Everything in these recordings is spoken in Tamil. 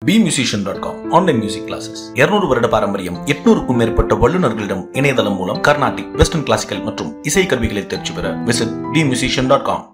B musician dot com online music classes இருநூறு வருட பாரம்பரியம் எட்நூறுக்கும் மேற்பட்ட வல்லுநர்களிடம் இணையதளம் மூலம் கர்நாடிக் வெஸ்டர்ன் கிளாசிக்கல் மற்றும் இசை கருவிகளை தேர்ச்சி பெற visit B musician dot com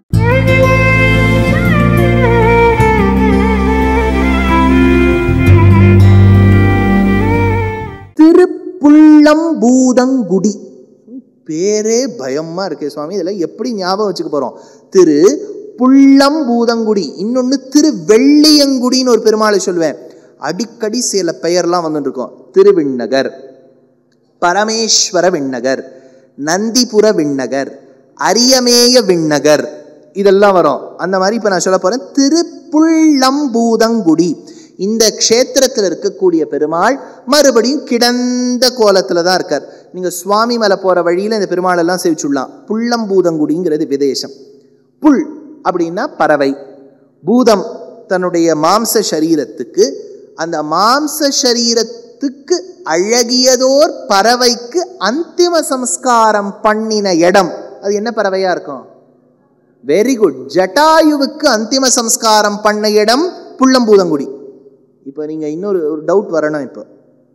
Thiruppullamboothangudi பேரே பயமா இருக்கே சுவாமி இதெல்லாம் எப்படி ஞாபகம் வச்சுக்க போறோம் திரு புள்ளம்பூதங்குடி இன்னொன்னு திரு வெள்ளியங்குடின்னு ஒரு பெருமாளை சொல்லுவேன் அடிக்கடி சில பெயர்லாம் வந்துட்டு இருக்கும் திருவிண்ணகர் பரமேஸ்வர விண்ணகர் நந்திபுர விண்ணகர் அரியமேய விண்ணகர் இதெல்லாம் வரும் அந்த மாதிரி இப்போ நான் சொல்ல போறேன் திருப்புள்ளம்பூதங்குடி இந்த க்ஷேத்திரத்தில் இருக்கக்கூடிய பெருமாள் மறுபடியும் கிடந்த கோலத்தில் தான் இருக்கார் நீங்கள் சுவாமி மலை போகிற வழியில் இந்த பெருமாள் எல்லாம் சேவிச்சுடலாம் புள்ளம்பூதங்குடிங்கிறது விதேசம் புல் அப்படின்னா பறவை பூதம் தன்னுடைய மாம்ச சரீரத்துக்கு அந்த மாம்ச சரீரத்துக்கு அழகியதோர் பறவைக்கு அந்திம சம்ஸ்காரம் பண்ணின இடம் அது என்ன பறவையா இருக்கும் வெரி குட் ஜட்டாயுவுக்கு அந்திம சம்ஸ்காரம் பண்ண இடம் புள்ளம்பூதங்குடி இப்போ நீங்க இன்னொரு ஒரு டவுட் வரணும் இப்போ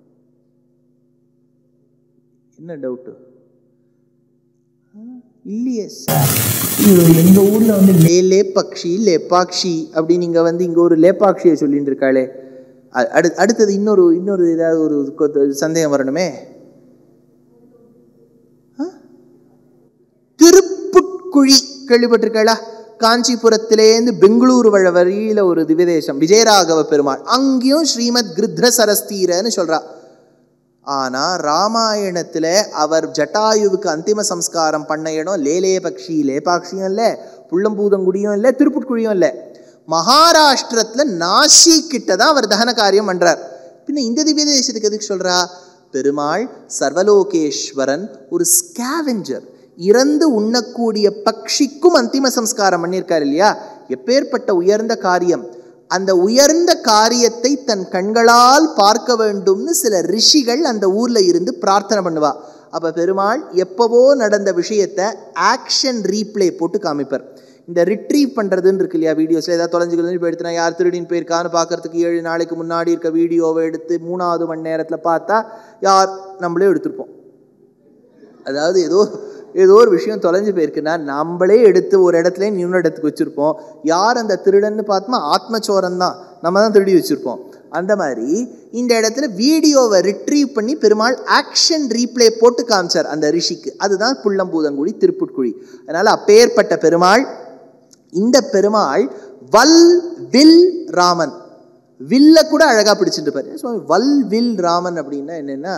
என்ன டவுட்டு இல்லையே சார் எங்க ஊர்ல வந்து லே லேபக்ஷி லேபாக்ஷி அப்படி நீங்க வந்து இங்க ஒரு லேபாக்ஷியை சொல்லிட்டு இருக்காளே அ- அடு அடுத்தது இன்னொரு இன்னொரு ஏதாவது ஒரு கொ- சந்தேகம் வரணுமே ஆ? திருப்புட்குழி கேள்விப்பட்டிருக்கா காஞ்சிபுரத்திலேருந்து பெங்களூரு வழ வழியில ஒரு திவ்யதேசம் விஜயராகவ பெருமாள் அங்கேயும் ஸ்ரீமத் கிருத்ர சரஸ்தீரன்னு சொல்றா ஆனா ராமாயணத்துல அவர் ஜட்டாயுவுக்கு அந்திம சம்ஸ்காரம் பண்ண இடம் லேலே பக்ஷி லேபாக்ஷியும் இல்லை புள்ளம்பூதங்குடியும் இல்லை திருப்புட்குழியும் இல்லை மகாராஷ்டிரத்துல நாசி கிட்ட தான் அவர் தகன காரியம் பண்றார் பின்ன இந்த திவ்ய தேசத்துக்கு எதுக்கு சொல்றா பெருமாள் சர்வலோகேஸ்வரன் ஒரு ஸ்கேவெஞ்சர் இறந்து உண்ணக்கூடிய பக்ஷிக்கும் அந்திம சம்ஸ்காரம் பண்ணியிருக்கார் இல்லையா எப்பேற்பட்ட உயர்ந்த காரியம் அந்த உயர்ந்த காரியத்தை தன் கண்களால் பார்க்க வேண்டும்னு சில ரிஷிகள் அந்த ஊர்ல இருந்து பிரார்த்தனை பண்ணுவா அப்ப பெருமாள் எப்பவோ நடந்த விஷயத்தை ஆக்ஷன் ரீப்ளே போட்டு காமிப்பார் இந்த ரிட்ரீவ் பண்றதுன்னு இருக்கு இல்லையா வீடியோஸ்ல ஏதாவது தொலைஞ்சுக்கணும் இப்போ எடுத்துனா யார் திருடின்னு போயிருக்கான்னு பார்க்கறதுக்கு ஏழு நாளைக்கு முன்னாடி இருக்க வீடியோவை எடுத்து மூணாவது மணி நேரத்துல பார்த்தா யார் நம்மளே எடுத்திருப்போம் அதாவது ஏதோ ஏதோ ஒரு விஷயம் தொலைஞ்சு போயிருக்குன்னா நம்மளே எடுத்து ஒரு இடத்துல இன்னொரு இடத்துக்கு வச்சிருப்போம் யார் அந்த திருடன்னு பார்த்தோமா ஆத்மச்சோரன் தான் நம்ம தான் திருடி வச்சிருப்போம் அந்த மாதிரி இந்த இடத்துல வீடியோவை ரிட்ரீவ் பண்ணி பெருமாள் ஆக்ஷன் ரீப்ளே போட்டு காமிச்சார் அந்த ரிஷிக்கு அதுதான் புள்ளம்பூதங்குடி திருப்புட்குழி அதனால அப்பேற்பட்ட பெருமாள் இந்த பெருமாள் வல் வில் ராமன் வில்ல கூட அழகா பிடிச்சிட்டு பாரு சுவாமி வல் வில் ராமன் அப்படின்னா என்னன்னா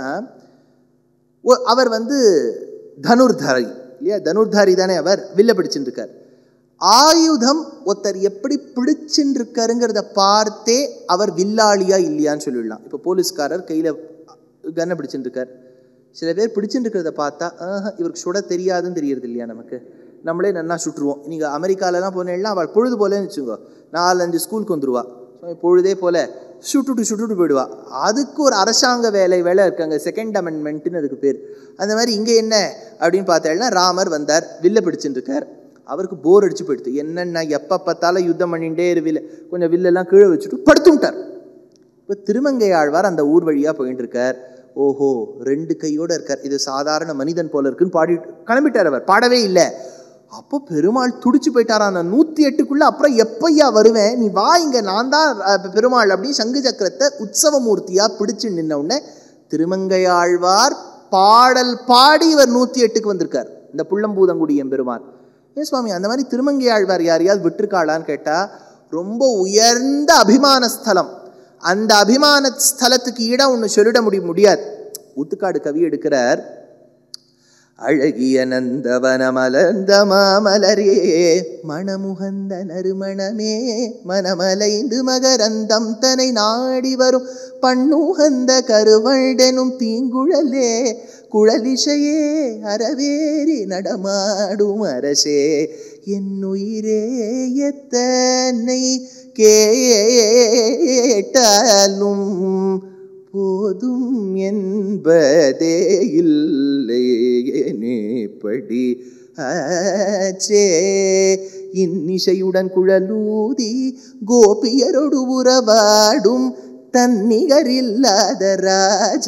ஒ- அவர் வந்து தனுர்தாரி இல்லையா தனுர்தாரி தானே அவர் வில்ல பிடிச்சுட்டு இருக்கார் ஆயுதம் ஒருத்தர் எப்படி பிடிச்சுட்டு இருக்காருங்கிறத பார்த்தே அவர் வில்லாளியா இல்லையான்னு சொல்லிடலாம் இப்போ போலீஸ்காரர் கையில கன்னை பிடிச்சுட்டு இருக்கார் சில பேர் பிடிச்சுட்டு இருக்கிறத பார்த்தா ஆஹா, இவருக்கு சுட தெரியாதுன்னு தெரியறது இல்லையா நமக்கு நம்மளே நன்னா சுட்டுருவோம் நீங்கள் அமெரிக்காலலாம் போனேன்னா அவள் பொழுது போலேன்னு வச்சுக்கோ நாலஞ்சு ஸ்கூலுக்கு வந்துருவா So, பொழுதே போல சுட்டுட்டு சுட்டுட்டு போயிடுவா அதுக்கு ஒரு அரசாங்க வேலை வேலை இருக்காங்க செகண்ட் அமெண்ட்மெண்ட்னு அதுக்கு பேர் அந்த மாதிரி இங்கே என்ன அப்படின்னு பார்த்தேன்னா ராமர் வந்தார் வில்ல பிடிச்சுட்டு இருக்கார் அவருக்கு போர் அடிச்சு போயிடுது என்னென்ன எப்போ பார்த்தாலும் யுத்தம் பண்ணிகிட்டே இருவில்ல கொஞ்சம் வில்லெல்லாம் கீழே வச்சுட்டு படுத்துட்டார் இப்போ திருமங்கை ஆழ்வார் அந்த ஊர் வழியாக போயிட்டு இருக்கார் ஓஹோ ரெண்டு கையோட இருக்கார் இது சாதாரண மனிதன் போல இருக்குன்னு பாடி கிளம்பிட்டார் அவர் பாடவே இல்லை அப்போ பெருமாள் துடிச்சு போயிட்டாராம் அந்த நூற்றி எட்டுக்குள்ள அப்புறம் எப்பையா வருவேன் நீ வா இங்க நான் தான் அஹ், பெருமாள் அப்படின்னு சங்கு சக்கரத்தை உற்சவ மூர்த்தியா பிடிச்சு நின்ன உடனே திருமங்கை ஆழ்வார் பாடல் பாடி இவர் நூற்றி எட்டுக்கு வந்திருக்கார் இந்த புள்ளம்பூதங்குடி எம்பெருமான் ஏன் சுவாமி அந்த மாதிரி திருமங்கை ஆழ்வார் யாரையாவது விட்டுருக்காளான்னு கேட்டா ரொம்ப உயர்ந்த அபிமான ஸ்தலம் அந்த அபிமான ஸ்தலத்துக்கு ஈடா ஒன்று சொல்லிட முடிய முடியாது ஊத்துக்காடு கவி எடுக்கிறார் அழகிய நந்தவன மலர்ந்த மாமலரே மணமுகந்த நறுமணமே மனமலைந்து மகரந்தம் தனை நாடி வரும் பண்ணுகந்த கருவழ்டெனும் தீங்குழலே குழலிசையே அறவேறி நடமாடும் அரசே என்னுயிரே எத்தனை கேட்டாலும் போதும் என்பதே இல்லை எனப்படி ஆச்சே இன்னிசையுடன் குழலூதி கோபியரொடு உறவாடும் தன்னிகரில்லாத ராஜ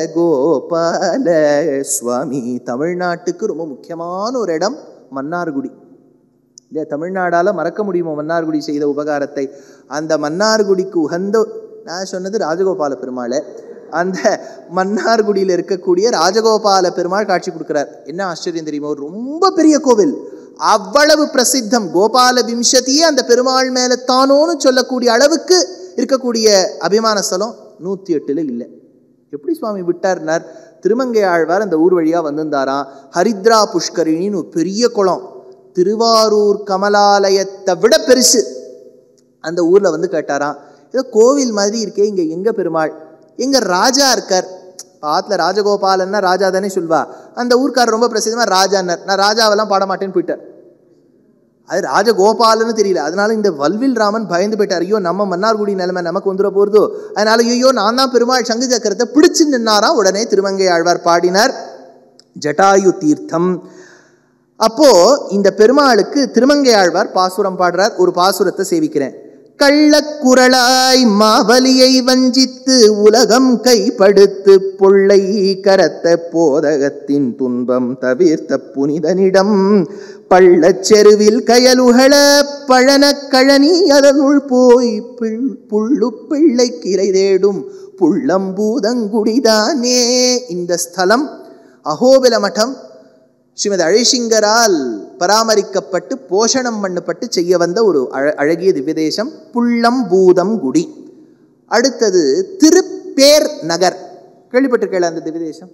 கோபால சுவாமி தமிழ்நாட்டுக்கு ரொம்ப முக்கியமான ஒரு இடம் மன்னார்குடி இல்லையா தமிழ்நாடால மறக்க முடியுமோ மன்னார்குடி செய்த உபகாரத்தை அந்த மன்னார்குடிக்கு உகந்த நான் சொன்னது ராஜகோபால பெருமாளை அந்த மன்னார்குடியில் இருக்கக்கூடிய ராஜகோபால பெருமாள் காட்சி கொடுக்கிறார் என்ன ஆச்சரியம் தெரியுமோ ரொம்ப பெரிய கோவில் அவ்வளவு பிரசித்தம் கோபால விம்சதியே அந்த பெருமாள் மேல தானோன்னு சொல்லக்கூடிய அளவுக்கு இருக்கக்கூடிய அபிமான ஸ்தலம் நூற்றி எட்டில் இல்லை எப்படி சுவாமி விட்டார்னார் திருமங்கை ஆழ்வார் அந்த ஊர் வழியாக வந்திருந்தாராம் ஹரித்ரா புஷ்கரிணின்னு ஒரு பெரிய குளம் திருவாரூர் கமலாலயத்தை விட பெருசு அந்த ஊரில் வந்து கேட்டாராம் ஏதோ கோவில் மாதிரி இருக்கே இங்கே எங்கே பெருமாள் எங்க ராஜா இருக்கார் பாத்துல ராஜகோபாலன்னா ராஜா தானே சொல்வா அந்த ஊர்க்காரர் ரொம்ப பிரசித்தமாக ராஜான்னார் நான் ராஜாவெல்லாம் பாட மாட்டேன்னு போயிட்டார் அது ராஜகோபாலன்னு தெரியல அதனால இந்த வல்வில் ராமன் பயந்து போயிட்டார் ஐயோ நம்ம மன்னார்குடி நிலைமை நமக்கு வந்துட போகிறதோ அதனால ஐயோ நான் தான் பெருமாள் சங்கு சக்கரத்தை பிடிச்சு நின்னாராம் உடனே திருமங்கை ஆழ்வார் பாடினார் ஜட்டாயு தீர்த்தம் அப்போ இந்த பெருமாளுக்கு திருமங்கை ஆழ்வார் பாசுரம் பாடுறார் ஒரு பாசுரத்தை சேவிக்கிறேன் கள்ளக்குரலாய் மாவலியை வஞ்சித்து உலகம் கைப்படுத்து பொள்ளை கரத்த போதகத்தின் துன்பம் தவிர்த்த புனிதனிடம் பள்ளச்செருவில் கயலுகள பழன கழனி அதனுள் போய் பிள் புள்ளு பிள்ளை கிரை தேடும் புள்ளம்பூதங்குடிதானே இந்த ஸ்தலம் அகோபில மடம் ஸ்ரீமதி அழிசிங்கரால் பராமரிக்கப்பட்டு போஷணம் பண்ணப்பட்டு செய்ய வந்த ஒரு அழ அழகிய திவ்யதேசம் புள்ளம்பூதம் குடி அடுத்தது திருப்பேர் நகர் கேள்விப்பட்டிருக்கல அந்த திவ்யதேசம்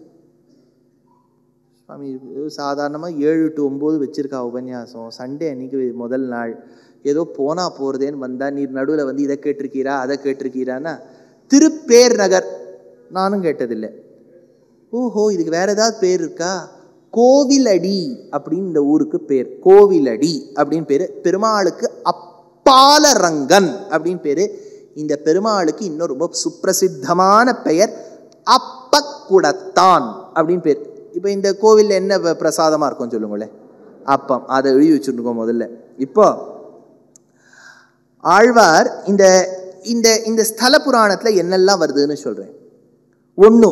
சுவாமி சாதாரணமாக ஏழு டு ஒம்பது வச்சிருக்கா உபன்யாசம் சண்டே அன்னைக்கு முதல் நாள் ஏதோ போனா போகிறதேன்னு வந்தால் நீர் நடுவில் வந்து இதை கேட்டிருக்கீரா அதை கேட்டிருக்கீரான்னா திருப்பேர் நகர் நானும் கேட்டதில்லை ஓஹோ இதுக்கு வேற ஏதாவது பேர் இருக்கா கோவிலடி அப்படின்னு இந்த ஊருக்கு பேர் கோவிலடி அப்படின்னு பேர் பெருமாளுக்கு அப்பாலரங்கன் அப்படின்னு பேர் இந்த பெருமாளுக்கு இன்னும் ரொம்ப சுப்பிரசித்தமான பெயர் அப்பக்குடத்தான் அப்படின்னு பேர் இப்போ இந்த கோவிலில் என்ன ப- பிரசாதமா இருக்கும் சொல்லுங்களேன் அப்பம் அதை எழுதி வச்சுருக்கோம் முதல்ல இப்போ ஆழ்வார் இந்த இந்த இந்த ஸ்தல புராணத்தில் என்னெல்லாம் வருதுன்னு சொல்கிறேன் ஒன்று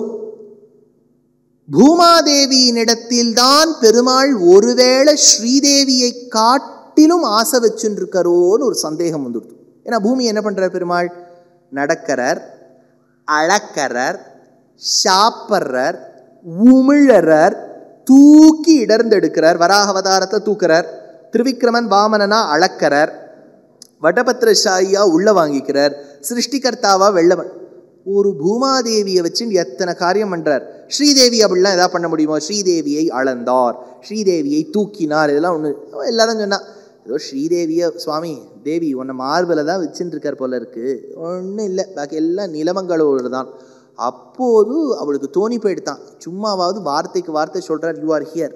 பூமாதேவியினிடத்தில்தான் பெருமாள் ஒருவேளை ஸ்ரீதேவியை காட்டிலும் ஆசை வச்சுருக்காரோன்னு ஒரு சந்தேகம் வந்துடுது ஏன்னா பூமி என்ன பண்றார் பெருமாள் நடக்கிறார் அளக்கறார் சாப்பிட்றார் உமிழறார் தூக்கி இடர்ந்தெடுக்கிறார் வராக அவதாரத்தை தூக்குறார் திருவிக்கிரமன் வாமனனா அளக்கறார் வடபத்திரசாயியா உள்ள வாங்கிக்கிறார் சிருஷ்டிகர்த்தாவா வெள்ள வ- ஒரு பூமாதேவியை வச்சு எத்தனை காரியம் பண்றார் ஸ்ரீதேவி அப்படிலாம் எதாவது பண்ண முடியுமோ ஸ்ரீதேவியை அளந்தார் ஸ்ரீதேவியை தூக்கினார் இதெல்லாம் ஒன்று எல்லாரும் சொன்னா ஏதோ ஸ்ரீதேவியை சுவாமி தேவி உன்னை மார்பில் தான் வச்சுட்டு இருக்கார் போல இருக்கு ஒன்றும் இல்லை பாக்கி எல்லாம் நிலமங்களோடு தான் அப்போது அவளுக்கு தோணி போயிடுதான் சும்மாவாவது வார்த்தைக்கு வார்த்தை சொல்றார் you are here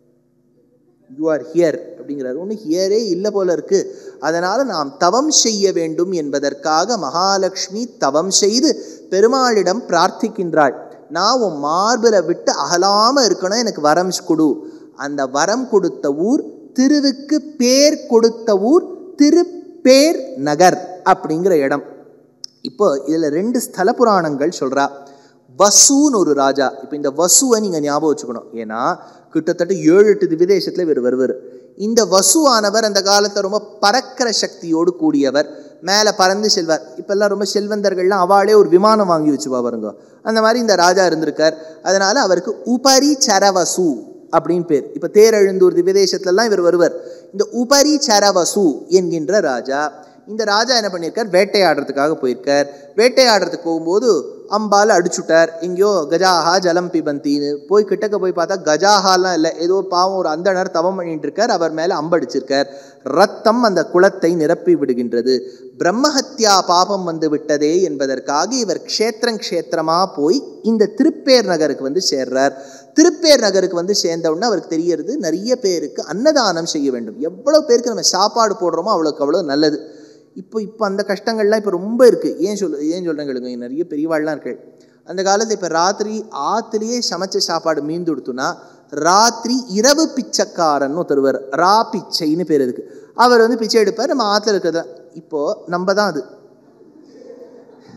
you are here அப்படிங்கிறார் ஒன்றும் ஹியரே இல்லை போல இருக்கு அதனால நாம் தவம் செய்ய வேண்டும் என்பதற்காக மகாலட்சுமி தவம் செய்து பெருமாளிடம் பிரார்த்திக்கின்றாள் நான் உன் மார்பில விட்டு அகலாம இருக்கணும் எனக்கு வரம் கொடு அந்த வரம் கொடுத்த ஊர் திருவுக்கு பேர் கொடுத்த ஊர் திருப்பேர் நகர் அப்படிங்கிற இடம் இப்போ இதில் ரெண்டு ஸ்தல புராணங்கள் சொல்றா வசுன்னு ஒரு ராஜா இப்போ இந்த வசுவை நீங்கள் ஞாபகம் வச்சுக்கணும் ஏன்னா கிட்டத்தட்ட ஏழு எட்டு திவிதேசத்தில் இவர் வருவார் இந்த வசுவானவர் அந்த காலத்தை ரொம்ப பறக்கிற சக்தியோடு கூடியவர் மேலே பறந்து செல்வார் இப்பெல்லாம் ரொம்ப செல்வந்தர்கள்லாம் அவளே ஒரு விமானம் வாங்கி வச்சுவா பாருங்க அந்த மாதிரி இந்த ராஜா இருந்திருக்கார் அதனால அவருக்கு உபரி சரவசு அப்படின்னு பேர் இப்போ தேரெழுந்தூர் திவ்யதேசத்துலலாம் இவர் வருவர் இந்த உபரி சரவசு என்கின்ற ராஜா இந்த ராஜா என்ன பண்ணியிருக்கார் வேட்டையாடுறதுக்காக போயிருக்கார் வேட்டையாடுறதுக்கு போகும்போது அம்பால் அடிச்சுட்டார் எங்கேயோ கஜாஹா ஜலம் பிபந்தின்னு போய் கிட்டக்க போய் பார்த்தா கஜாஹாலாம் இல்லை ஏதோ பாவம் ஒரு அந்தணர் தவம் பண்ணிட்டு இருக்கார் அவர் மேலே அம்படிச்சிருக்கார் ரத்தம் அந்த குளத்தை நிரப்பி விடுகின்றது பிரம்மஹத்யா பாபம் வந்து விட்டதே என்பதற்காக இவர் க்ஷேத்திரம் க்ஷேத்திரமா போய் இந்த திருப்பேர் நகருக்கு வந்து சேர்றார் திருப்பேர் நகருக்கு வந்து சேர்ந்த உடனே அவருக்கு தெரியறது நிறைய பேருக்கு அன்னதானம் செய்ய வேண்டும் எவ்வளோ பேருக்கு நம்ம சாப்பாடு போடுறோமோ அவ்வளோக்கு அவ்வளோ நல்லது இப்போ இப்போ அந்த கஷ்டங்கள்லாம் இப்போ ரொம்ப இருக்குது ஏன் சொல் ஏன் சொல்கிறேன் கேளுங்க நிறைய பெரியவாள்லாம் இருக்கு அந்த காலத்தில் இப்போ ராத்திரி ஆற்றுலேயே சமைச்ச சாப்பாடு மீந்து கொடுத்தோன்னா ராத்திரி இரவு பிச்சைக்காரன் ஒருத்தருவர் ரா பிச்சைன்னு பேர் இருக்கு அவர் வந்து பிச்சை எடுப்பார் நம்ம ஆற்றுல இருக்கிறத இப்போது நம்ம தான் அது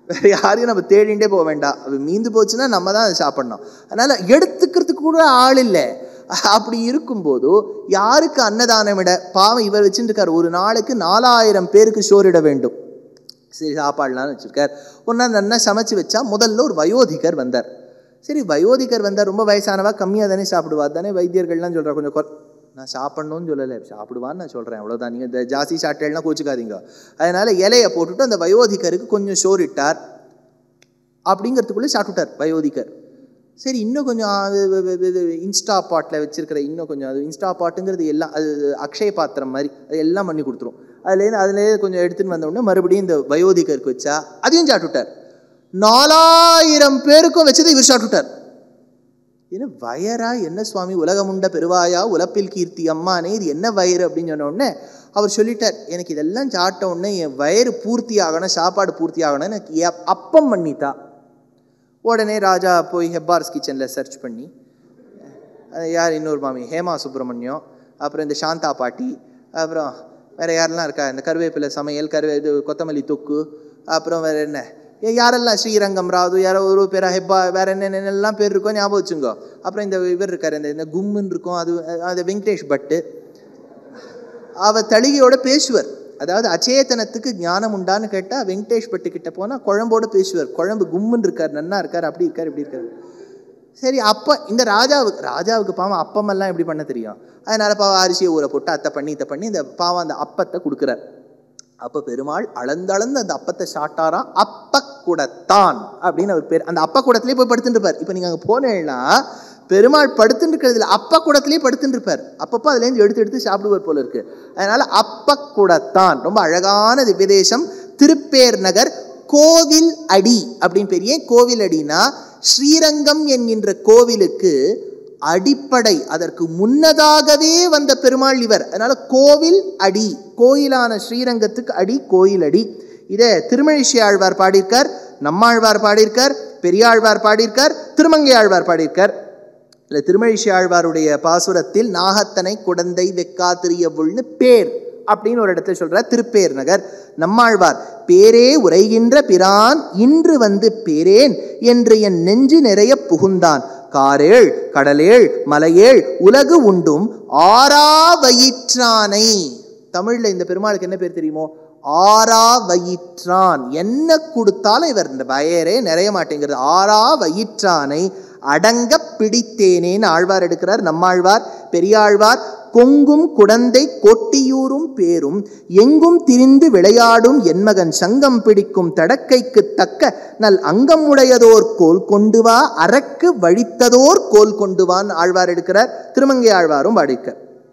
வேற யாரையும் நம்ம தேடிண்டே போக வேண்டாம் அது மீந்து போச்சுன்னா நம்ம தான் அதை சாப்பிடணும் அதனால எடுத்துக்கிறதுக்கு கூட ஆள் இல்லை அப்படி இருக்கும்போது யாருக்கு அன்னதானம் இட பாவம் இவர் வச்சுட்டு இருக்கார் ஒரு நாளுக்கு நாலாயிரம் பேருக்கு சோறிட வேண்டும் சரி சாப்பாடுலாம் வச்சுருக்கார் ஒரு நாள் நல்லா சமைச்சு வச்சா முதல்ல ஒரு வயோதிகர் வந்தார் சரி வயோதிகர் வந்தார் ரொம்ப வயசானவா கம்மியாக தானே சாப்பிடுவா தானே வைத்தியர்கள்லாம் சொல்கிறா கொஞ்சம் கொ நான் சாப்பிட்ணும்னு சொல்லலை சாப்பிடுவான்னு நான் சொல்கிறேன் அவ்வளோதான் நீங்கள் இந்த ஜாஸ்தி சாப்பிட்டேன்னா கோச்சிக்காதீங்க அதனால் இலையை போட்டுட்டு அந்த வயோதிகருக்கு கொஞ்சம் சோறிட்டார் அப்படிங்கிறதுக்குள்ளே சாப்பிட்டுட்டார் வயோதிகர் சரி இன்னும் கொஞ்சம் அது இது- இது- இது இன்ஸ்டா பாட்டில் வச்சிருக்கிற இன்னும் கொஞ்சம் அது இன்ஸ்டா பாட்டுங்கிறது எல்லாம் அது அக்ஷய பாத்திரம் மாதிரி அது எல்லாம் பண்ணி கொடுத்துரும் அதுலேருந்து அதுலேயே கொஞ்சம் எடுத்துன்னு வந்த உடனே மறுபடியும் இந்த வயோதிகருக்கு வச்சா அதையும் சாப்பிட்டுட்டார் நாலாயிரம் பேருக்கும் வச்சதை இவர் சாப்பிட்டுட்டார் என்ன வயரா என்ன சுவாமி உலகமுண்ட பெருவாயா உலப்பில் கீர்த்தி அம்மானே இது என்ன வயிறு அப்படின்னு சொன்ன உடனே அவர் சொல்லிட்டார் எனக்கு இதெல்லாம் சாப்பிட்ட உடனே என் வயிறு பூர்த்தி ஆகணும் சாப்பாடு பூர்த்தி ஆகணும் எனக்கு எ- அப்பம் பண்ணித்தா உடனே ராஜா போய் ஹெப்பார்ஸ் கிச்சனில் சர்ச் பண்ணி அது யார் இன்னொரு மாமி ஹேமா சுப்பிரமணியம் அப்புறம் இந்த சாந்தா பாட்டி அப்புறம் வேற யாரெல்லாம் இருக்கா இந்த கருவேப்பிலை சமையல் கருவே இது கொத்தமல்லி தொக்கு அப்புறம் வேற என்ன ஏ, யாரெல்லாம் ஸ்ரீரங்கம் ராது யாரோ ஒரு பேரா ஹெப்பா வேற என்னென்னலாம் பேர் இருக்கோ ஞாபகம் வச்சுங்கோ அப்புறம் இந்த இவர் இருக்காரு இந்த இந்த கும்முன்னு இருக்கும் அது அது வெங்கடேஷ் பட்டு அவ தளிகையோட பேசுவர் அதாவது அச்சேதனத்துக்கு ஞானம் உண்டான்னு கேட்டால் வெங்கடேஷ் பட்டு கிட்ட போனால் குழம்போட பேசுவார் குழம்பு கும்முன்னு இருக்கார் நன்னா இருக்கார் அப்படி இருக்கார் இப்படி இருக்கார் சரி அப்போ இந்த ராஜாவுக்கு ராஜாவுக்கு பாவம் அப்பமெல்லாம் எப்படி பண்ண தெரியும் அதனால பாவம் அரிசியை ஊற போட்டு அத்தை பண்ணி இதை பண்ணி இந்த பாவம் அந்த அப்பத்தை கொடுக்குறார் அப்போ பெருமாள் அளந்தளந்து அந்த அப்பத்தை சாட்டாராம் அப்ப குடத்தான் அப்படின்னு அவர் பேர் அந்த அப்ப குடத்திலே போய் படுத்துட்டு இருப்பார் இப்போ நீங்கள் அங்கே போனேன்னா பெருமாள் படுத்துட்டு இருக்கிறதுல அப்ப குடத்திலே படுத்துட்டு இருப்பார் அப்பப்போ அதுலேருந்து எடுத்து எடுத்து சாப்பிடுவார் போல இருக்கு அதனால அப்ப குடத்தான் ரொம்ப அழகான திவ்யதேசம் திருப்பேர் நகர் கோவில் அடி அப்படின்னு பெரிய கோவில் அடினா ஸ்ரீரங்கம் என்கின்ற கோவிலுக்கு அடிப்படை அதற்கு முன்னதாகவே வந்த பெருமாள் இவர் அதனால கோவில் அடி கோயிலான ஸ்ரீரங்கத்துக்கு அடி கோயில் அடி இதை திருமழிசை ஆழ்வார் பாடியிருக்கார் நம்மாழ்வார் பாடியிருக்கார் பெரியாழ்வார் பாடியிருக்கார் திருமங்கை ஆழ்வார் பாடியிருக்கார் இல்லை திருமழிசை ஆழ்வாருடைய பாசுரத்தில் நாகத்தனை குடந்தை வெக்கா திரியவுள்னு பேர் அப்படின்னு ஒரு இடத்துல சொல்றார் திருப்பேர் நகர் நம்மாழ்வார் பேரே உரைகின்ற பிரான் இன்று வந்து பேரேன் என்று என் நெஞ்சு நிறைய புகுந்தான் காரேள் கடலேள் மலையேள் உலகு உண்டும் ஆறா வயிற்றானை தமிழ்ல இந்த பெருமாளுக்கு என்ன பேர் தெரியுமோ ஆறா வயிற்றான் என்ன கொடுத்தாலும் இவர் இந்த வயரே நிறைய மாட்டேங்கிறது ஆறா வயிற்றானை அடங்க பிடித்தேனேன்னு ஆழ்வார் எடுக்கிறார் நம்மாழ்வார் பெரியாழ்வார் கொங்கும் குடந்தை கொட்டியூரும் பேரும் எங்கும் திரிந்து விளையாடும் என்மகன் சங்கம் பிடிக்கும் தடக்கைக்கு தக்க நல் அங்கம் உடையதோர் கோல் கொண்டு வா அரக்கு வழித்ததோர் கோல் கொண்டு வான்னு ஆழ்வார் எடுக்கிறார் திருமங்கை ஆழ்வாரும் பாடிக்க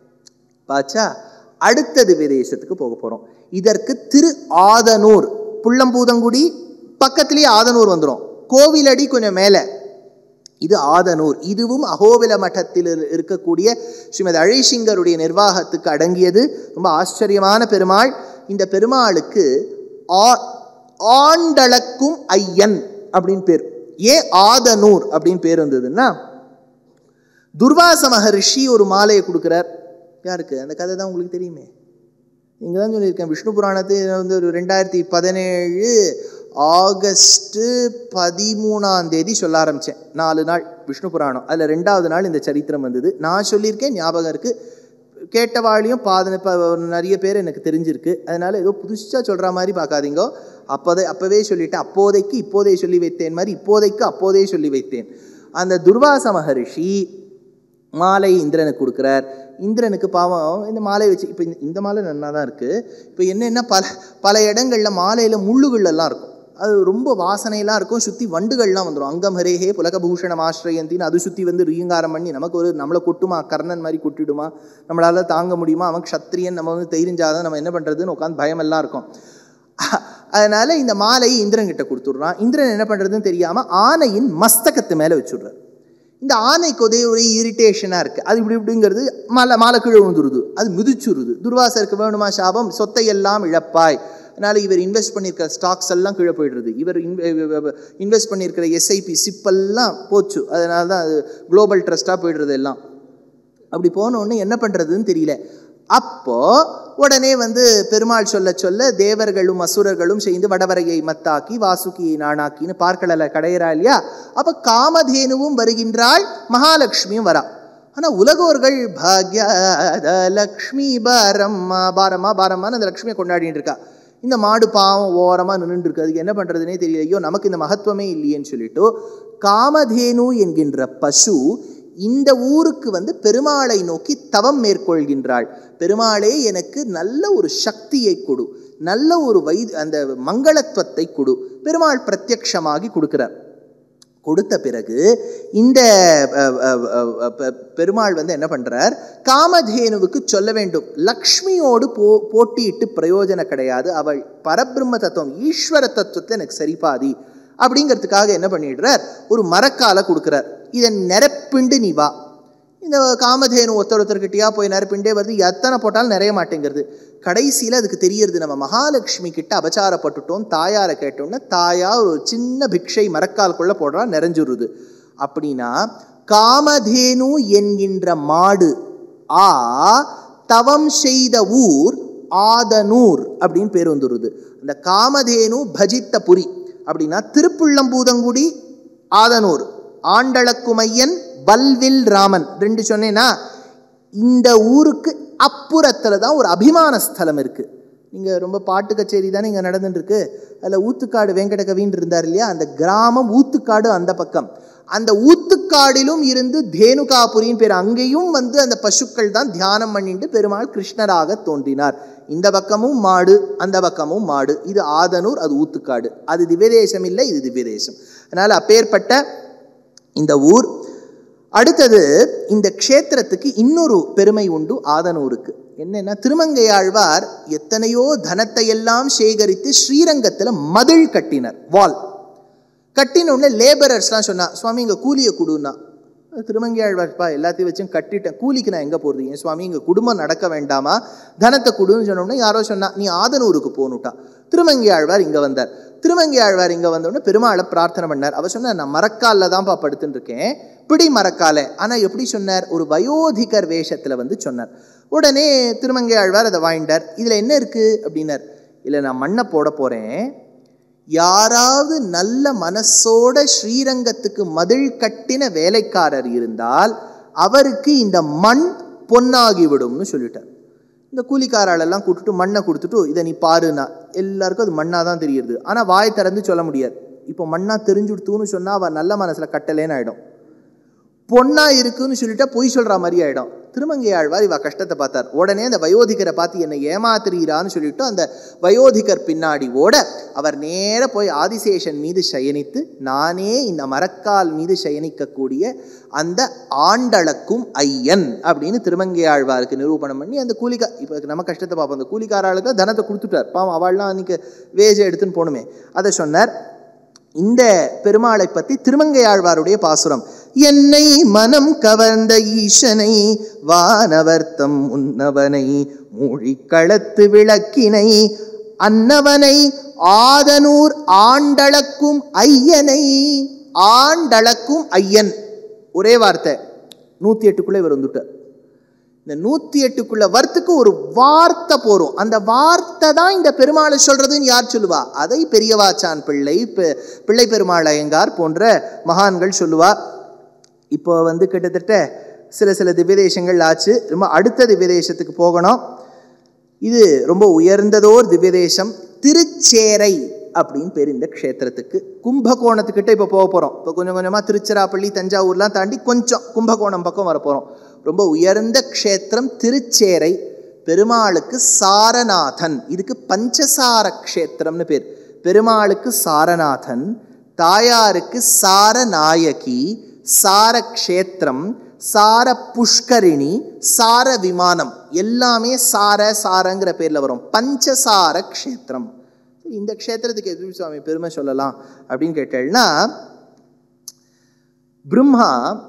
பாச்சா அடுத்தது விதேசத்துக்கு போக போகிறோம் இதற்கு திரு ஆதனூர் புள்ளம்பூதங்குடி பக்கத்திலேயே ஆதனூர் வந்துடும் கோவிலடி கொஞ்சம் மேலே இது ஆதனூர் இதுவும் அகோபில மட்டத்தில் இரு- இருக்கக்கூடிய ஸ்ரீமதி அழைசிங்கருடைய நிர்வாகத்துக்கு அடங்கியது ரொம்ப ஆச்சரியமான பெருமாள் இந்த பெருமாளுக்கு ஆ- ஆண்டளக்கும் ஐயன் அப்படின்னு பேர் ஏன் ஆதனூர் அப்படின்னு பேர் வந்ததுன்னா துர்வாச மகரிஷி ஒரு மாலையை கொடுக்குறார் யாருக்கு அந்த கதை தான் உங்களுக்கு தெரியுமே இங்கே தான் சொல்லியிருக்கேன் விஷ்ணு புராணத்தை வந்து ஒரு ரெண்டாயிரத்தி பதினேழு ஆகஸ்ட்டு பதிமூணாம் தேதி சொல்ல ஆரம்பித்தேன் நாலு நாள் விஷ்ணு புராணம் அதில் ரெண்டாவது நாள் இந்த சரித்திரம் வந்தது நான் சொல்லியிருக்கேன் ஞாபகம் இருக்குது கேட்டவாழையும் பாதனை ப நிறைய பேர் எனக்கு தெரிஞ்சிருக்கு அதனால் ஏதோ புதுசாக சொல்கிற மாதிரி பார்க்காதீங்க அப்போதே அப்போவே சொல்லிட்டேன் அப்போதைக்கு இப்போதே சொல்லி வைத்தேன் மாதிரி இப்போதைக்கு அப்போதே சொல்லி வைத்தேன் அந்த துர்வாச மகரிஷி மாலை இந்திரனுக்கு கொடுக்குறார் இந்திரனுக்கு பாவம் இந்த மாலை வச்சு இப்போ இந்த மாலை நன்னா தான் இருக்குது இப்போ என்னென்னா பல பல இடங்களில் மாலையில் முள்ளுகள் எல்லாம் இருக்கும் அது ரொம்ப வாசனையெல்லாம் இருக்கும் சுற்றி வண்டுகள்லாம் வந்துடும் அங்கம் ஹரேஹே புலகபூஷணம் ஆசிரயந்தின்னு அது சுற்றி வந்து ரீங்காரம் பண்ணி நமக்கு ஒரு நம்மளை கொட்டுமா கர்ணன் மாதிரி கொட்டிடுமா நம்மளால் தாங்க முடியுமா அவன் க்ஷத்ரியன் நம்ம வந்து தெரிஞ்சாதான் நம்ம என்ன பண்ணுறதுன்னு உட்காந்து பயமெல்லாம் இருக்கும் அதனால் இந்த மாலையை இந்திரன் கிட்ட கொடுத்துட்றான் இந்திரன் என்ன பண்ணுறதுன்னு தெரியாமல் ஆனையின் மஸ்தகத்து மேலே வச்சுடுறார் இந்த ஆனைக்கு ஒரே ஒரே இரிட்டேஷனாக இருக்குது அது இப்படி இப்படிங்கிறது மாலை மாலை கீழே விழுந்துருது அது மிதிச்சுருது துர்வாசருக்கு வேணுமா சாபம் சொத்தை எல்லாம் இழப்பாய் அதனால் இவர் இன்வெஸ்ட் பண்ணியிருக்கிற ஸ்டாக்ஸ் எல்லாம் கீழே போயிடுறது இவர் இன்வெஸ்ட் பண்ணியிருக்கிற எஸ்ஐபி சிப்பெல்லாம் போச்சு அதனால தான் அது குளோபல் ட்ரஸ்ட்டாக போயிடுறது எல்லாம் அப்படி போன உடனே என்ன பண்ணுறதுன்னு தெரியல அப்போ உடனே வந்து பெருமாள் சொல்ல சொல்ல தேவர்களும் அசுரர்களும் சேர்ந்து வடவரையை மத்தாக்கி வாசுகியை நாணாக்கின்னு பார்க்கடலை கடையிறா இல்லையா அப்ப காமதேனுவும் வருகின்றாள் மகாலட்சுமியும் வரா ஆனா உலகோர்கள் பாக்யாத லக்ஷ்மி பாரம்மா பாரம்மா பாரம்மான்னு அந்த லக்ஷ்மியை கொண்டாடிட்டு இருக்கா இந்த மாடு பாவம் ஓரமா நின்றுட்டு இருக்கு அதுக்கு என்ன பண்றதுனே தெரியல ஐயோ நமக்கு இந்த மகத்துவமே இல்லையேன்னு சொல்லிட்டு காமதேனு என்கின்ற பசு இந்த ஊருக்கு வந்து பெருமாளை நோக்கி தவம் மேற்கொள்கின்றாள் பெருமாளே எனக்கு நல்ல ஒரு சக்தியை கொடு நல்ல ஒரு வை அந்த மங்களத்துவத்தை கொடு பெருமாள் பிரத்யக்ஷமாகி கொடுக்கிறார் கொடுத்த பிறகு இந்த அஹ், அஹ், அஹ், பெ- பெருமாள் வந்து என்ன பண்றார் காமதேனுவுக்கு சொல்ல வேண்டும் லக்ஷ்மியோடு போ போட்டியிட்டு பிரயோஜனம் கிடையாது அவள் பரபிரம்ம தத்துவம் ஈஸ்வர தத்துவத்தை எனக்கு சரிபாதி அப்படிங்கிறதுக்காக என்ன பண்ணிடுறார் ஒரு மரக்காலை கொடுக்குறார் இதை நிரப்பிண்டு நீ வா இந்த காமதேனு ஒருத்தர் ஒருத்தர்கிட்டயா போய் நிரப்பிண்டே வருது எத்தனை போட்டாலும் நிறைய மாட்டேங்கிறது கடைசியில் அதுக்கு தெரியறது நம்ம மகாலட்சுமி கிட்ட அபச்சாரப்பட்டுட்டோம் தாயாரை கேட்டோம்னா தாயா ஒரு சின்ன பிக்ஷை மரக்கால்குள்ள போடுறா நிறைஞ்சுருது அப்படின்னா காமதேனு என்கின்ற மாடு ஆ தவம் செய்த ஊர் ஆதனூர் அப்படின்னு பேர் வந்துருது அந்த காமதேனு பஜித்த புரி அப்படின்னா திருப்புள்ளம்பூதங்குடி ஆதனூர் ஆண்டளக்குமையன் பல்வில் ராமன் ரெண்டு சொன்னேன்னா இந்த ஊருக்கு அப்புறத்துல தான் ஒரு அபிமான ஸ்தலம் இருக்கு நீங்க ரொம்ப பாட்டு கச்சேரி தானே இங்க நடந்துட்டு இருக்கு அதுல ஊத்துக்காடு வெங்கட கவின்னு இருந்தார் இல்லையா அந்த கிராமம் ஊத்துக்காடு அந்த பக்கம் அந்த ஊத்துக்காடிலும் இருந்து தேனுகாபுரின்னு பேர் அங்கேயும் வந்து அந்த பசுக்கள் தான் தியானம் பண்ணிட்டு பெருமாள் கிருஷ்ணராக தோன்றினார் இந்த பக்கமும் மாடு அந்த பக்கமும் மாடு இது ஆதனூர் அது ஊத்துக்காடு அது திவ்யதேசம் இல்லை இது திவ்யதேசம் அதனால அப்பேற்பட்ட இந்த ஊர் அடுத்தது இந்த க்ஷேத்திரத்துக்கு இன்னொரு பெருமை உண்டு ஆதனூருக்கு என்னன்னா திருமங்கையாழ்வார் எத்தனையோ தனத்தை எல்லாம் சேகரித்து ஸ்ரீரங்கத்தில் மதில் கட்டினர் வால் கட்டின உடனே லேபரர்ஸ்லாம் சொன்னா சுவாமி இங்கே கூலியை கொடுன்னா திருமங்கையாழ்வார்ப்பா எல்லாத்தையும் வச்சும் கட்டிட்டேன் கூலிக்கு நான் எங்கே போகிறது என் சுவாமி இங்கே குடும்பம் நடக்க வேண்டாமா தனத்தை கொடுன்னு சொன்ன உடனே யாரோ சொன்னா நீ ஆதனூருக்கு போகணுட்டா திருமங்கையாழ்வார் இங்கே வந்தார் திருமங்கையாழ்வார் இங்கே வந்த உடனே பெருமாளை பிரார்த்தனை பண்ணார் அவர் சொன்னார் நான் மரக்காலில் தான்ப்பா படுத்துட்டு இருக்கேன் பிடி மரக்காலை ஆனால் எப்படி சொன்னார் ஒரு வயோதிகர் வேஷத்தில் வந்து சொன்னார் உடனே திருமங்கையாழ்வார் அதை வாங்கிட்டார் இதில் என்ன இருக்குது அப்படின்னார் இல்லை நான் மண்ணை போட போகிறேன் யாராவது நல்ல மனசோட ஸ்ரீரங்கத்துக்கு மதில் கட்டின வேலைக்காரர் இருந்தால் அவருக்கு இந்த மண் பொன்னாகி விடும்னு சொல்லிட்டார் இந்த கூலிக்காராலெல்லாம் கூப்பிட்டுட்டு மண்ணை கொடுத்துட்டு இதை நீ பாருன்னா எல்லாருக்கும் அது மண்ணாக தான் தெரியுது ஆனால் வாய் திறந்து சொல்ல முடியாது இப்போ மண்ணா தெரிஞ்சுடுத்துன்னு சொன்னால் அவள் நல்ல மனசில் கட்டலேன்னு ஆகிடும் பொண்ணா இருக்குன்னு சொல்லிட்டா பொய் சொல்ற மாதிரி ஆயிடும் திருமங்கையாழ்வார் இவ கஷ்டத்தை பார்த்தார் உடனே அந்த வயோதிகரை பார்த்து என்னை ஏமாத்துறீரான்னு சொல்லிட்டு அந்த வயோதிகர் பின்னாடி ஓட அவர் நேர போய் ஆதிசேஷன் மீது சயனித்து நானே இந்த மரக்கால் மீது சயனிக்கக்கூடிய அந்த ஆண்டளக்கும் ஐயன் அப்படின்னு திருமங்கையாழ்வாருக்கு நிரூபணம் பண்ணி அந்த கூலிக்கா இப்போ நம்ம கஷ்டத்தை பார்ப்போம் அந்த கூலிக்காராளுக்கு தனத்தை கொடுத்துட்டார் பாவம் அவள்லாம் அன்னைக்கு வேஜை எடுத்துன்னு போகணுமே அதை சொன்னார் இந்த பெருமாளை பற்றி திருமங்கையாழ்வாருடைய பாசுரம் என்னை மனம் கவர்ந்த ஈசனை வானவர்த்தம் உன்னவனை மூழிக்களத்து விளக்கினை அன்னவனை ஆதனூர் ஆண்டளக்கும் ஐயனை ஆண்டளக்கும் ஐயன் ஒரே வார்த்தை நூற்றி எட்டுக்குள்ளே இவர் வந்துட்டார் இந்த நூற்றி எட்டுக்குள்ள வரத்துக்கு ஒரு வார்த்தை போரும் அந்த வார்த்தை தான் இந்த பெருமாளை சொல்றதுன்னு யார் சொல்லுவா அதை பெரியவாச்சான் பிள்ளை பெ- பிள்ளை பெருமாள் ஐயங்கார் போன்ற மகான்கள் சொல்லுவா இப்போ வந்து கிட்டத்தட்ட சில சில திவ்யதேசங்கள் ஆச்சு ரொம்ப அடுத்த திவ்யதேசத்துக்கு போகணும் இது ரொம்ப உயர்ந்ததோர் திவ்யதேசம் திருச்சேரை அப்படின்னு பேர் இந்த க்ஷேத்திரத்துக்கு கும்பகோணத்துக்கிட்ட இப்போ போக போகிறோம் இப்போ கொஞ்சம் கொஞ்சமாக திருச்சிராப்பள்ளி தஞ்சாவூர்லாம் தாண்டி கொஞ்சம் கும்பகோணம் பக்கம் வர போகிறோம் ரொம்ப உயர்ந்த க்ஷேத்திரம் திருச்சேரை பெருமாளுக்கு சாரநாதன் இதுக்கு பஞ்சசார க்ஷேத்திரம்னு பேர் பெருமாளுக்கு சாரநாதன் தாயாருக்கு சாரநாயகி சார க்ஷேத்திரம் சார புஷ்கரிணி சார விமானம் எல்லாமே சார சாரங்கிற பேர்ல வரும் பஞ்சசார க்ஷேத்திரம் சரி, இந்த க்ஷேத்திரத்துக்கு எது சுவாமி பெருமை சொல்லலாம் அப்படின்னு கேட்டேன்னா பிரம்மா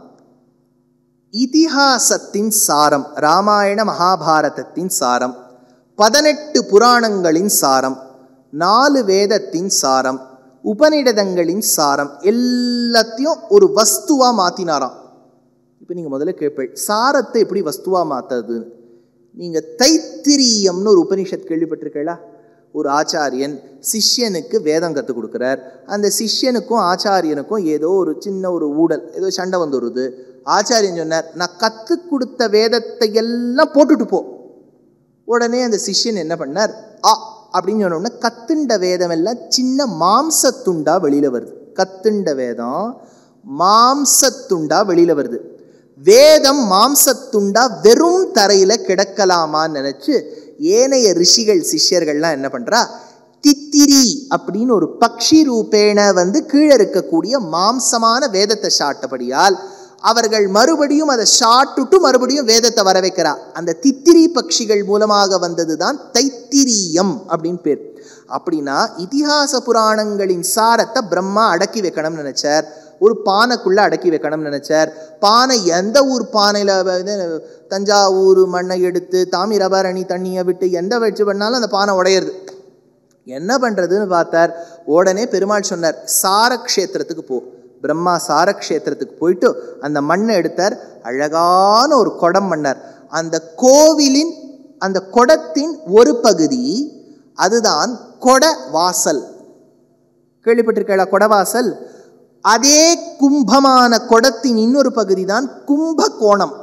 இதிகாசத்தின் சாரம் ராமாயண மகாபாரதத்தின் சாரம் பதினெட்டு புராணங்களின் சாரம் நாலு வேதத்தின் சாரம் உபநிடதங்களின் சாரம் எல்லாத்தையும் ஒரு வஸ்துவா மாத்தினாராம் இப்போ நீங்கள் முதல்ல கேட்பேன் சாரத்தை எப்படி வஸ்துவா மாத்துறது நீங்கள் தைத்த தைத்திரியம்னு ஒரு உபனிஷத் கேள்விப்பட்டிருக்கீங்களா ஒரு ஆச்சாரியன் சிஷ்யனுக்கு வேதம் கற்றுக் கொடுக்குறார் அந்த சிஷ்யனுக்கும் ஆச்சாரியனுக்கும் ஏதோ ஒரு சின்ன ஒரு ஊடல் ஏதோ சண்டை வந்து வருது ஆச்சாரியன் சொன்னார் நான் கற்றுக் கொடுத்த வேதத்தை எல்லாம் போட்டுட்டு போ உடனே அந்த சிஷ்யன் என்ன பண்ணார் ஆ அப்படின்னு சொன்ன உடனே கத்துண்ட வேதம் எல்லாம் சின்ன மாம்சத்துண்டா வெளியில வருது கத்துண்ட வேதம் மாம்சத்துண்டா வெளியில வருது வேதம் மாம்சத்துண்டா வெறும் தரையில கிடக்கலாமான்னு நினைச்சு ஏனைய ரிஷிகள் சிஷ்யர்கள்லாம் என்ன பண்றா தித்திரி அப்படின்னு ஒரு பக்ஷி ரூபேண வந்து கீழே இருக்கக்கூடிய மாம்சமான வேதத்தை சாட்டபடியால் அவர்கள் மறுபடியும் அதை சாட்டுட்டு மறுபடியும் வேதத்தை வர வைக்கிறா அந்த தித்திரி பட்சிகள் மூலமாக வந்தது தான் தைத்திரியம் அப்படின்னு பேர் அப்படின்னா இதிகாச புராணங்களின் சாரத்தை பிரம்மா அடக்கி வைக்கணும்னு நினைச்சார் ஒரு பானைக்குள்ள அடக்கி வைக்கணும்னு நினைச்சார் பானை எந்த ஊர் பானையில் வந்து தஞ்சாவூர் மண்ணை எடுத்து தாமிரபரணி தண்ணியை விட்டு எந்த வச்சு பண்ணாலும் அந்த பானை உடையிறது என்ன பண்ணுறதுன்னு பார்த்தார் உடனே பெருமாள் சொன்னார் சாரக்ஷேத்திரத்துக்கு போ பிரம்மா சாரக்ஷேத்திரத்துக்கு போயிட்டு அந்த மண்ணை எடுத்தார் அழகான ஒரு குடம் மன்னர் அந்த கோவிலின் அந்த குடத்தின் ஒரு பகுதி அதுதான் கொட வாசல் கேள்விப்பட்டிருக்கா கொடவாசல் அதே கும்பமான குடத்தின் இன்னொரு பகுதி தான் கும்ப கோணம்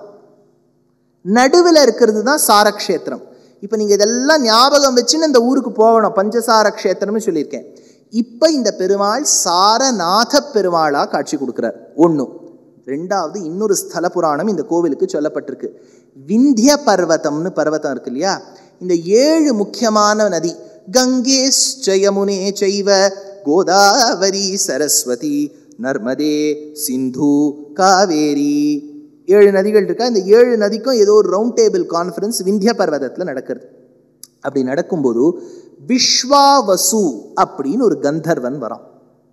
நடுவில் இருக்கிறது தான் சாரக்ஷேத்திரம் இப்போ நீங்கள் இதெல்லாம் ஞாபகம் வச்சுன்னு இந்த ஊருக்கு போகணும் பஞ்சசார க்ஷேத்திரம்னு சொல்லியிருக்கேன் இப்போ இந்த பெருமாள் சாரநாத பெருமாளாக காட்சி கொடுக்குறார் ஒன்று ரெண்டாவது இன்னொரு ஸ்தல புராணம் இந்த கோவிலுக்கு சொல்லப்பட்டிருக்கு விந்திய பர்வதம்னு பர்வதம் இருக்கு இல்லையா இந்த ஏழு முக்கியமான நதி கங்கே ஜயமுனே செய்வ கோதாவரி சரஸ்வதி நர்மதே சிந்து காவேரி ஏழு நதிகள் இருக்கா இந்த ஏழு நதிக்கும் ஏதோ ஒரு ரவுண்ட் டேபிள் கான்ஃபரன்ஸ் விந்திய பர்வதத்தில் நடக்கிறது அப்படி நடக்கும்போது விஸ்வாவசு அப்படின்னு ஒரு கந்தர்வன் வரான்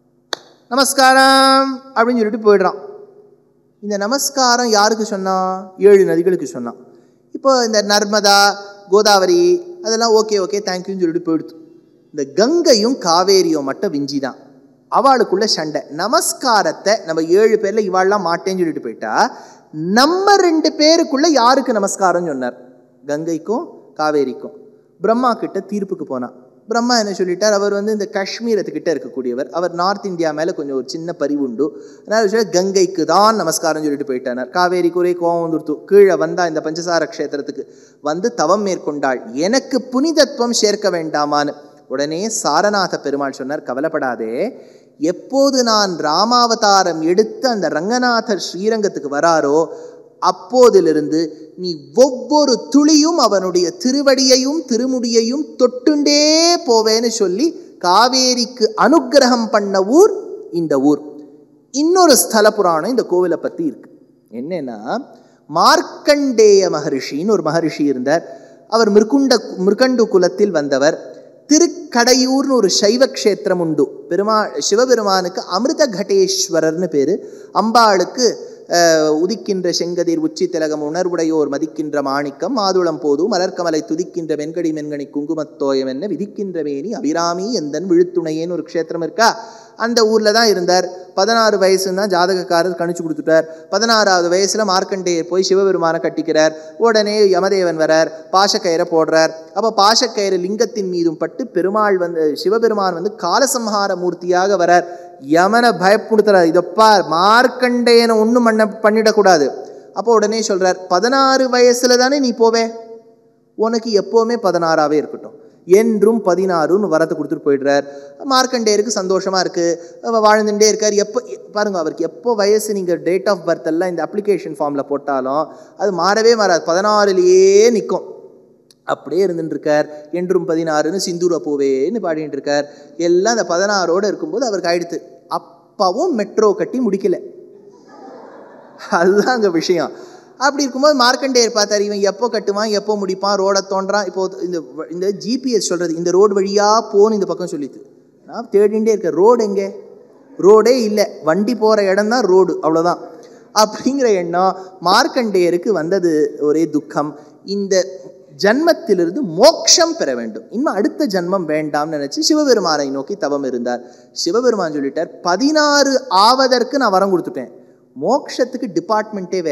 நமஸ்காரம் அப்படின்னு சொல்லிட்டு போயிடுறான் இந்த நமஸ்காரம் யாருக்கு சொன்னான் ஏழு நதிகளுக்கு சொன்னான் இப்போ இந்த நர்மதா கோதாவரி அதெல்லாம் ஓகே ஓகே தேங்க்யூன்னு சொல்லிட்டு போயிடுது இந்த கங்கையும் காவேரியும் மட்டும் விஞ்சி தான் அவளுக்குள்ள சண்டை நமஸ்காரத்தை நம்ம ஏழு பேர்ல இவாள்லாம் மாட்டேன்னு சொல்லிட்டு போயிட்டா நம்ம ரெண்டு பேருக்குள்ள யாருக்கு நமஸ்காரம் சொன்னார் கங்கைக்கும் காவேரிக்கும் பிரம்மா கிட்ட தீர்ப்புக்கு போனான் பிரம்மா என்ன சொல்லிட்டார் அவர் வந்து இந்த காஷ்மீரத்துக்கிட்ட இருக்கக்கூடியவர் அவர் நார்த் இந்தியா மேலே கொஞ்சம் ஒரு சின்ன பரிவு உண்டு அதனால சொல்லி கங்கைக்கு தான் நமஸ்காரம் சொல்லிட்டு போயிட்டார் காவேரிக்கு ஒரே கோவம் வந்துடுத்து கீழே வந்தா இந்த பஞ்சசார க்ஷேத்திரத்துக்கு வந்து தவம் மேற்கொண்டாள் எனக்கு புனிதத்துவம் சேர்க்க வேண்டாமான்னு உடனே சாரநாத பெருமாள் சொன்னார் கவலைப்படாதே எப்போது நான் ராமாவதாரம் எடுத்து அந்த ரங்கநாதர் ஸ்ரீரங்கத்துக்கு வராரோ அப்போதிலிருந்து நீ ஒவ்வொரு துளியும் அவனுடைய திருவடியையும் திருமுடியையும் தொட்டுண்டே போவேன்னு சொல்லி காவேரிக்கு அனுக்கிரகம் பண்ண ஊர் இந்த ஊர் இன்னொரு ஸ்தல புராணம் இந்த கோவிலை பற்றி இருக்கு என்னன்னா மார்க்கண்டேய மகரிஷின்னு ஒரு மகரிஷி இருந்தார் அவர் மிருகுண்ட மிருகண்டு குலத்தில் வந்தவர் திருக்கடையூர்னு ஒரு சைவ க்ஷேத்திரம் உண்டு பெருமா சிவபெருமானுக்கு அமிர்த கடேஸ்வரர்னு பேர் அம்பாளுக்கு அஹ், உதிக்கின்ற செங்கதிர் உச்சி திலகம் உணர்வுடையோர் மதிக்கின்ற மாணிக்கம் மாதுளம் போது மலர்கமலை துதிக்கின்ற வெண்கடி மென்கணி குங்குமத்தோயம் என்ன விதிக்கின்ற மேனி அபிராமி எந்தன் விழுத்துணையேன்னு ஒரு க்ஷேத்திரம் இருக்கா அந்த ஊரில் தான் இருந்தார் பதினாறு வயசுன்னு தான் ஜாதகக்காரர் கணிச்சு கொடுத்துட்டார் பதினாறாவது வயசில் மார்க்கண்டேயர் போய் சிவபெருமானை கட்டிக்கிறார் உடனே யமதேவன் வரார் பாசக்கயிறை போடுறார் அப்போ பாசக்கயிறு லிங்கத்தின் மீதும் பட்டு பெருமாள் வந்து சிவபெருமான் வந்து காலசம்ஹார மூர்த்தியாக வரார் யமனை பயப்படுத்துறார் இதப்பா மார்க்கண்டேயனை ஒன்றும் பண்ண பண்ணிடக்கூடாது அப்போ உடனே சொல்றார் பதினாறு வயசுல தானே நீ போவே உனக்கு எப்போவுமே பதினாறாவே இருக்கட்டும் என்றும் பதினாறுன்னு வரத்தை கொடுத்துட்டு போயிடுறார் மார்க்கண்டேயருக்கு சந்தோஷமா இருக்கு அவ வாழ்ந்துட்டே இருக்கார் எப்போ பாருங்க அவருக்கு எப்போ வயசு நீங்கள் டேட் ஆஃப் பர்த் எல்லாம் இந்த அப்ளிகேஷன் ஃபார்மில் போட்டாலும் அது மாறவே மாறாது பதினாறுலேயே நிற்கும் அப்படியே இருந்துட்டு இருக்கார் என்றும் பதினாறுன்னு சிந்தூர பூவேன்னு பாடிட்டு இருக்கார் எல்லாம் அந்த பதினாறோடு இருக்கும்போது அவருக்கு ஆயிடுத்து அப்பவும் மெட்ரோ கட்டி முடிக்கல அதுதான் அங்கே விஷயம் அப்படி இருக்கும்போது மார்க்கண்டேயர் பார்த்தார் இவன் எப்போ கட்டுவான் எப்போ முடிப்பான் ரோடை தோன்றான் இப்போ இந்த வ- இந்த ஜிபிஎஸ் சொல்கிறது இந்த ரோடு வழியாக போன்னு இந்த பக்கம் சொல்லித்து நான் தேடிண்டே இருக்கேன் ரோடு எங்கே ரோடே இல்லை வண்டி போகிற இடம் தான் ரோடு அவ்வளோதான் அப்படிங்கிற எண்ணம் மார்க்கண்டேயருக்கு வந்தது ஒரே துக்கம் இந்த ஜன்மத்திலிருந்து மோட்சம் பெற வேண்டும் இன்னும் அடுத்த ஜன்மம் வேண்டாம்னு நினைச்சு சிவபெருமானை நோக்கி தவம் இருந்தார் சிவபெருமான் சொல்லிட்டார் பதினாறு ஆவதற்கு நான் வரம் கொடுத்துட்டேன் மோட்சத்துக்கு டிபார்ட்மெண்ட்டே வேற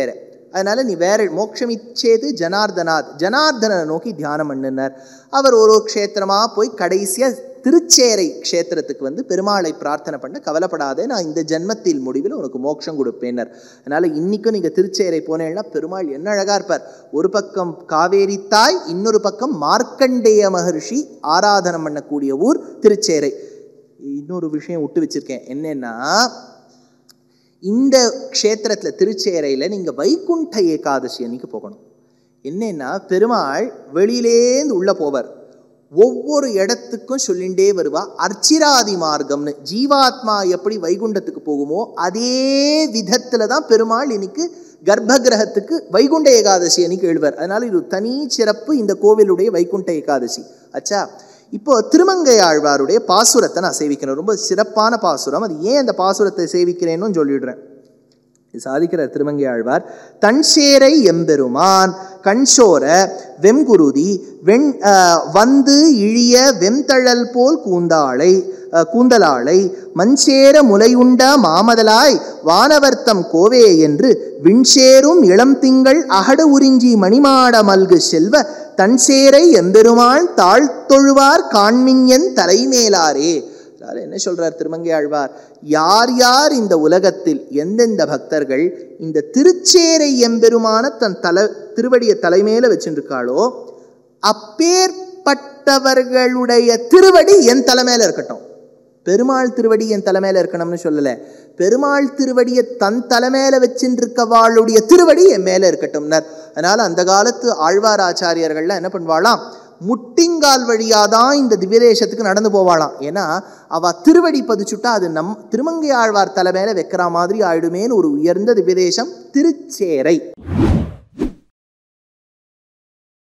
அதனால நீ வேற மோட்சம் இச்சேது ஜனார்தனாத் ஜனார்தனை நோக்கி தியானம் பண்ணுனார் அவர் ஒரு ஒரு க்ஷேத்திரமா போய் கடைசியா திருச்சேரை க்ஷேத்திரத்துக்கு வந்து பெருமாளை பிரார்த்தனை பண்ண கவலைப்படாதே நான் இந்த ஜென்மத்தில் முடிவில் உனக்கு மோட்சம் கொடுப்பேனர் அதனால இன்னைக்கும் நீங்க திருச்சேரை போனேன்னா பெருமாள் என்ன அழகா இருப்பார் ஒரு பக்கம் காவேரி தாய் இன்னொரு பக்கம் மார்க்கண்டேய மகர்ஷி ஆராதனம் பண்ணக்கூடிய ஊர் திருச்சேரை இன்னொரு விஷயம் விட்டு வச்சிருக்கேன் என்னன்னா இந்த க்ஷேத்திரத்தில் திருச்சேரையில் நீங்கள் வைகுண்ட ஏகாதசி அன்னைக்கு போகணும் என்னன்னா பெருமாள் வெளியிலேந்து உள்ளே போவார் ஒவ்வொரு இடத்துக்கும் சொல்லிண்டே வருவா அர்ச்சிராதி மார்க்கம்னு ஜீவாத்மா எப்படி வைகுண்டத்துக்கு போகுமோ அதே விதத்தில் தான் பெருமாள் இன்னைக்கு கர்ப்ப கிரகத்துக்கு வைகுண்ட ஏகாதசி அன்னைக்கு எழுவார் அதனால இது தனி சிறப்பு இந்த கோவிலுடைய வைகுண்ட ஏகாதசி அச்சா இப்போ திருமங்கை ஆழ்வாருடைய பாசுரத்தை நான் சேவிக்கிறேன் ரொம்ப சிறப்பான பாசுரம் அது ஏன் அந்த பாசுரத்தை சேவிக்கிறேன்னு சொல்லிடுறேன் இது சாதிக்கிறார் திருமங்கை ஆழ்வார் தன்சேரை எம்பெருமான் கண்சோர வெம்குருதி வெண் ஆஹ், வந்து இழிய வெம்தழல் போல் கூந்தாளை ஆஹ், கூந்தலாளை மஞ்சேர முலையுண்ட மாமதலாய் வானவர்த்தம் கோவே என்று விண்சேரும் இளம் திங்கள் அகடு உறிஞ்சி மணிமாட மல்கு செல்வ தன்சேரை எம்பெருமான் தாழ்த்தொழுவார் காண்மிஞன் தலைமேலாரே அதாவது என்ன சொல்றார் திருமங்கை ஆழ்வார் யார் யார் இந்த உலகத்தில் எந்தெந்த பக்தர்கள் இந்த திருச்சேரை எம்பெருமான தன் தலை திருவடியை தலைமையில வச்சுருக்காளோ அப்பேற்பட்டவர்களுடைய திருவடி என் தலைமையில இருக்கட்டும் பெருமாள் திருவடி என் தலைமையில இருக்கணும்னு சொல்லல பெருமாள் திருவடியை தன் தலைமையில வச்சுருக்கவாளுடைய திருவடி என் மேல இருக்கட்டும்னர் அதனால அந்த காலத்து ஆழ்வார் ஆச்சாரியர்கள்லாம் என்ன பண்ணுவாளாம் முட்டிங்கால் வழியாதான் இந்த திவ்யதேசத்துக்கு நடந்து போவாளாம் ஏன்னா அவ திருவடி பதிச்சுட்டா அது நம் திருமங்கை ஆழ்வார் தலை மேல வைக்கிற மாதிரி ஆயிடுமேன்னு ஒரு உயர்ந்த திவ்யதேசம் திருச்சேரை